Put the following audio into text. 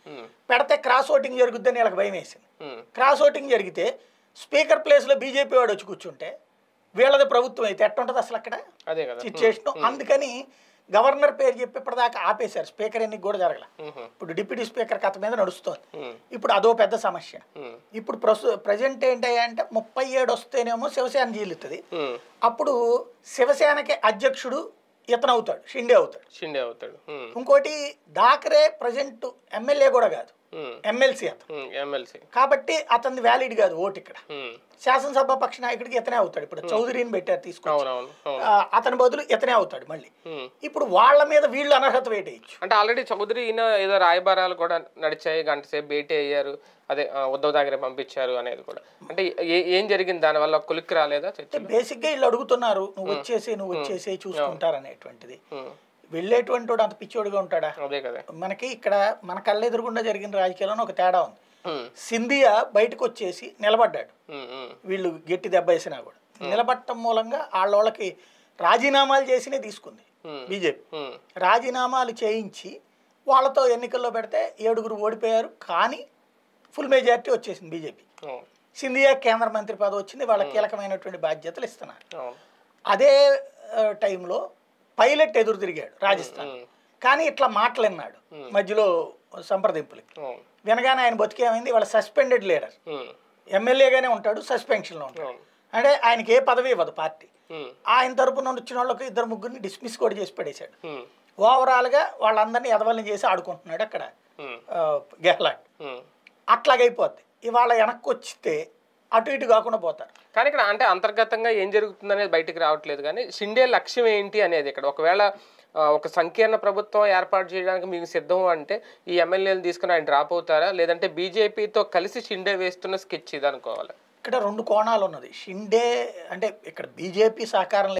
ఉమ్, పెడితే cross voting జరుగుద్దని వీళ్ళకి భయం వేసింది ఉమ్, క్రాస్ ఓటింగ్ జరిగితే స్పీకర్ ప్లేస్లో బీజేపీ వాడు వచ్చి కూర్చుంటే వీళ్ళది ప్రభుత్వం అయితే ఎట్టుంటుంది అసలు అక్కడ అదే కదా సిచ్యువేషన్ అందుకని గవర్నర్ పేరు చెప్పి ఇప్పటిదాకా ఆపేశారు స్పీకర్ ఎన్నిక కూడా జరగల ఉహు, ఇప్పుడు డిప్యూటీ స్పీకర్ కథ మీద నడుస్తోంది ఉమ్, ఇప్పుడు అదో పెద్ద సమస్య ఉమ్, ఇప్పుడు ప్రస్తు ప్రజెంట్ ఏంటి అంటే ముప్పై ఏడు వస్తేనేమో శివసేన జీలుతుంది ఉమ్, అప్పుడు శివసేనకి అధ్యక్షుడు ఇతను అవుతాడు షిండే అవుతాడు షిండే అవుతాడు ఉమ్, ఇంకోటి డాకరే ప్రజెంట్ ఎమ్మెల్యే కూడా కాదు ఉమ్, ఎమ్మెల్సీ అతను ఉమ్, ఎమ్మెల్సీ కాబట్టి అతనిది వ్యాలిడ్ కాదు ఓటు ఇక్కడ ఉమ్, శాసనసభ పక్ష నాయకుడికి ఇతనే అవుతాడు ఇప్పుడు చౌదరిని పెట్టారు తీసుకొని అవునవును అవును అతని బదులు ఇతనే అవుతాడు మళ్ళీ ఉమ్. ఇప్పుడు వాళ్ళ మీద వీళ్ళు అనర్హత వేటేయచ్చు అంటే ఆల్రెడీ చౌదరి ఈయన ఏదో రాయబారాలు కూడా నడిచాయి గంట సేపు భేటీ అయ్యారు అదే ఆ, ఉద్ధవ్ దగ్గర పంపించారు అనేది కూడా అంటే ఏ- ఏం జరిగింది దానివల్ల కొలిక్కి రాలేదా చర్చ బేసిక్గా వీళ్ళు అడుగుతున్నారు నువ్వు వచ్చేసి నువ్వు వచ్చేసి చూసుకుంటారు అనేటువంటిది వెళ్ళేటువంటి వాడు అంత పిచ్చోడిగా ఉంటాడా అదే కదా మనకి ఇక్కడ మన కళ్ళెదురుగుండా జరిగిన రాజకీయాల్లో ఒక తేడా ఉంది ఉమ్, సింధియా బయటకు వచ్చేసి నిలబడ్డాడు ఉమ్, ఉమ్, వీళ్ళు గట్టి దెబ్బ వేసినా కూడా నిలబడటం మూలంగా వాళ్ళకి రాజీనామాలు చేసినే తీసుకుంది ఉమ్, బీజేపీ ఉమ్, రాజీనామాలు చేయించి వాళ్ళతో ఎన్నికల్లో పెడితే ఏడుగురు ఓడిపోయారు కానీ ఫుల్ మెజారిటీ వచ్చేసింది బీజేపీ అవును, సింధియా కేంద్ర మంత్రి పదవి వచ్చింది వాళ్ళ కీలకమైనటువంటి బాధ్యతలు ఇస్తున్నారు అవును, అదే ఆ, టైంలో పైలట్ ఎదురు తిరిగాడు రాజస్థాన్ ఉమ్, కానీ ఇట్లా మాటలు విన్నాడు మధ్యలో సంప్రదింపులకి అవును, వినగానే ఆయన బతికేమైంది వాళ్ళ సస్పెండెడ్ లీడర్ ఉమ్, ఎమ్మెల్యేగానే ఉంటాడు సస్పెన్షన్లో ఉంటాడు అవును, అంటే ఆయనకి ఏ పదవి ఇవ్వదు పార్టీ ఉమ్, ఆయన తరపున వచ్చిన వాళ్ళకి ఇద్దరు ముగ్గురిని డిస్మిస్ కూడా చేసి పడేశాడు ఉమ్, ఓవరాల్గా వాళ్ళందరినీ ఎదవల్ని చేసి ఆడుకుంటున్నాడు అక్కడ ఉమ్, ఆ, గెహ్లాట్ ఉమ్. అట్లాగైపోద్ది ఇవాళ వెనక్కి వచ్చితే అటు ఇటు కాకుండా పోతారు కానీ ఇక్కడ అంటే అంతర్గతంగా ఏం జరుగుతుంది అనేది బయటికి రావట్లేదు కానీ షిండే లక్ష్యం ఏంటి అనేది ఇక్కడ ఒకవేళ ఆ, ఒక సంకీర్ణ ప్రభుత్వం ఏర్పాటు చేయడానికి మీకు సిద్ధం అంటే ఈ ఎమ్మెల్యేలు తీసుకుని ఆయన డ్రాప్ అవుతారా లేదంటే బీజేపీతో కలిసి షిండే వేస్తున్న స్కెచ్ ఇది అనుకోవాలి ఇక్కడ రెండు కోణాలు ఉన్నది షిండే అంటే ఇక్కడ బీజేపీ సహకారం